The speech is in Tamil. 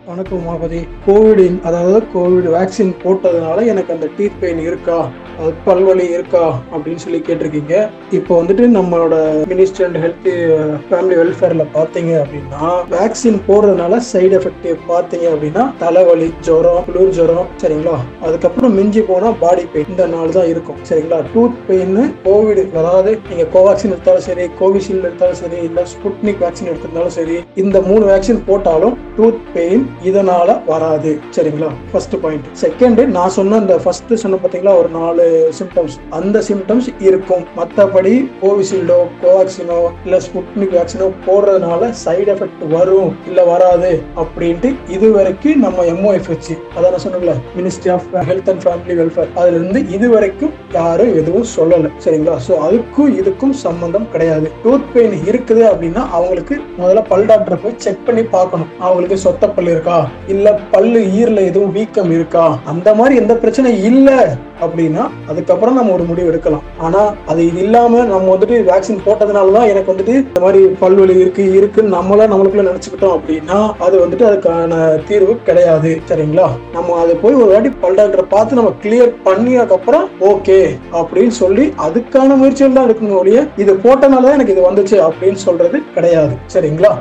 வணக்கம் உமாபதி கோவிட் அதாவது கோவிட் வேக்சின் போட்டதுனால எனக்கு அந்த டீத் பெயின் இருக்கா அது பல்வலி இருக்கா அப்படின்னு சொல்லி கேட்டிருக்கீங்க இப்போ வந்துட்டு நம்மளோட மினிஸ்ட்ரி அண்ட் ஹெல்த் ஃபேமிலி வெல்ஃபேர்ல பார்த்தீங்க அப்படின்னா வேக்சின் போடுறதுனால சைடு எஃபெக்ட் பார்த்தீங்க அப்படின்னா தலைவலி ஜுரம் குளிர் ஜுரம் சரிங்களா அதுக்கப்புறம் மிஞ்சி போனா பாடி பெயின் இந்த நாள் தான் இருக்கும் சரிங்களா டூத் பெயின் கோவிட் அதாவது நீங்க கோவாக்சின் எடுத்தாலும் சரி கோவிஷீல்டு எடுத்தாலும் சரி இல்ல ஸ்புட்னிக் வேக்சின் எடுத்திருந்தாலும் சரி இந்த மூணு வேக்சின் போட்டாலும் டூத் பெயின் இதனால வராது சரிங்களா ஃபர்ஸ்ட் பாயிண்ட் செகண்ட் நான் சொன்ன அந்த ஃபர்ஸ்ட் சொன்ன பாத்தீங்களா ஒரு நாலு சிம்டம்ஸ் அந்த சிம்டம்ஸ் இருக்கும் மற்றபடி கோவிஷீல்டோ கோவாக்சினோ இல்ல ஸ்புட்னிக் வேக்சினோ போடுறதுனால சைடு எஃபெக்ட் வரும் இல்ல வராது அப்படின்ட்டு இது வரைக்கும் நம்ம எம்ஓஎஃப் வச்சு அதான் நான் சொன்னல ministry of health and family welfare அதுல இருந்து இது வரைக்கும் யாரும் எதுவும் சொல்லல சரிங்களா ஸோ அதுக்கும் இதுக்கும் சம்பந்தம் கிடையாது டூத் பெயின் இருக்குது அப்படின்னா அவங்களுக்கு முதல்ல பல் டாக்டரை போய் செக் பண்ணி பார்க்கணும் அவங்களுக்கு சொத்த பல் இருக்கா இல்ல பல்லு ஈரல எதுவும் வீக்கம் இருக்கா அந்த மாதிரி எந்த பிரச்சனை இல்ல அப்படின்னா அதுக்கப்புறம் நம்ம ஒரு முடிவு எடுக்கலாம் ஆனா அது இது இல்லாம நம்ம வந்துட்டு வேக்சின் போட்டதுனால தான் எனக்கு வந்துட்டு இந்த மாதிரி பல்வலி இருக்கு இருக்குன்னு நம்மள நம்மளுக்குள்ள நினைச்சுக்கிட்டோம் அப்படின்னா அது வந்துட்டு அதுக்கான தீர்வு கிடையாது சரிங்களா நம்ம அதை போய் ஒரு வாட்டி பல் டாக்டரை பார்த்து நம்ம கிளியர் பண்ணியதுக்கப்புறம் ஓகே அப்படின்னு சொல்லி அதுக்கான முயற்சிகள் தான் எடுக்கணும் ஒழிய இது போட்டனால தான் எனக்கு இது வந்துச்சு அப்படின்னு சொல்றது கிடையாது சரிங்களா